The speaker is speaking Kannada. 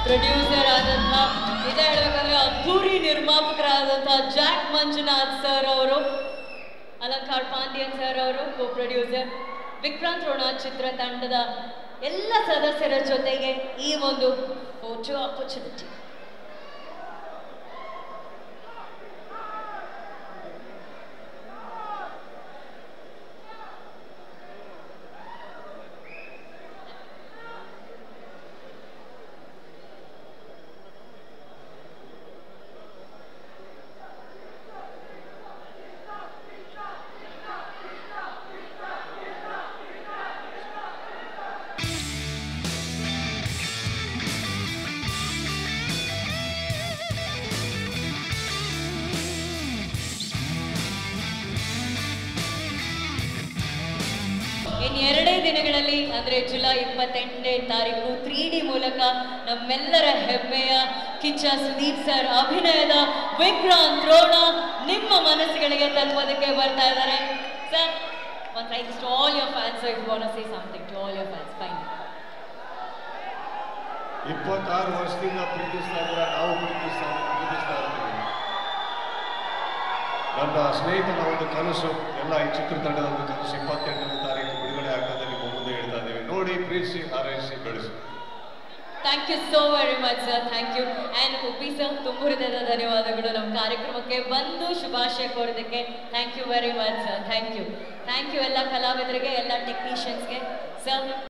ಪ್ರೊಡ್ಯೂಸರ್ ಆದಂತಹ ನಿಜ ಹೇಳ್ಬೇಕಂದ್ರೆ ಅದ್ದೂರಿ ನಿರ್ಮಾಪಕರಾದಂತಹ ಜಾಕ್ ಮಂಜುನಾಥ್ ಸರ್ ಅವರು ಅಲಂಕಾರ್ ಪಾಂಡ್ಯನ್ ಸರ್ ಅವರು ಕೋ ಪ್ರೊಡ್ಯೂಸರ್ ವಿಕ್ರಾಂತ್ ರೋಣ ಚಿತ್ರತಂಡದ ಎಲ್ಲ ಸದಸ್ಯರ ಜೊತೆಗೆ ಈ ಒಂದು ಫೋಟೋ ಆಪರ್ಚುನಿಟಿ ಇನ್ನು ಎರಡೇ ದಿನಗಳಲ್ಲಿ ಅಂದ್ರೆ ಜುಲೈ ಇಪ್ಪತ್ತೆಂಟನೇ ತಾರೀಕು ತ್ರೀ ಡಿ ಮೂಲಕ ನಮ್ಮೆಲ್ಲರ ಹೆಮ್ಮೆಯ ಕಿಚ್ಚ ಸುದೀಪ್ ಸರ್ ಅಭಿನಯದ ವಿಕ್ರಾಂತ್ ರೋಣ ನಿಮ್ಮ ಮನಸ್ಸುಗಳಿಗೆ ತಲುಪೋದಕ್ಕೆ ಬರ್ತಾ ಇದ್ದಾರೆ ಸರ್ ಒಂದು thanks to all your fans if want say something to all your fans fine ಇಪ್ಪತ್ತಾರು ವರ್ಷದಿಂದ ಪ್ರೀತಿಸ್ತಾ ಇದ್ರ ನಾವು ಪ್ರೀತಿಸ್ತಾ ಪ್ರೀತಿಸ್ತಾ ಇರ್ತೀವಿ ನನ್ನ ಸ್ನೇಹಿತನ ಒಂದು ಕನಸು ಎಲ್ಲ ಈ ಚಿತ್ರತಂಡದ ಒಂದು ಕನಸು ಇಪ್ಪತ್ತೆಂಟನೇ ತಾರೀಕು ಬಿಡುಗಡೆ ಆಗ್ತದೆ ನಿಮ್ಮ ಮುಂದೆ ಹೇಳ್ತಾ ಇದ್ದೀವಿ ನೋಡಿ ಪ್ರೀತಿಸಿ ಹಾರೈಸಿ ಬೆಳೆಸಿ thank you so very much sir thank you and Uppi sir ತುಂಬ ಹೃದಯದ ಧನ್ಯವಾದಗಳು ನಮ್ಮ ಕಾರ್ಯಕ್ರಮಕ್ಕೆ ಬಂದು ಶುಭಾಶಯ ಕೋರೋದಕ್ಕೆ thank you very much sir thank you thank you ಎಲ್ಲ ಕಲಾವಿದರಿಗೆ ಎಲ್ಲ ಟೆಕ್ನಿಷಿಯನ್ಸ್ಗೆ ಸರ್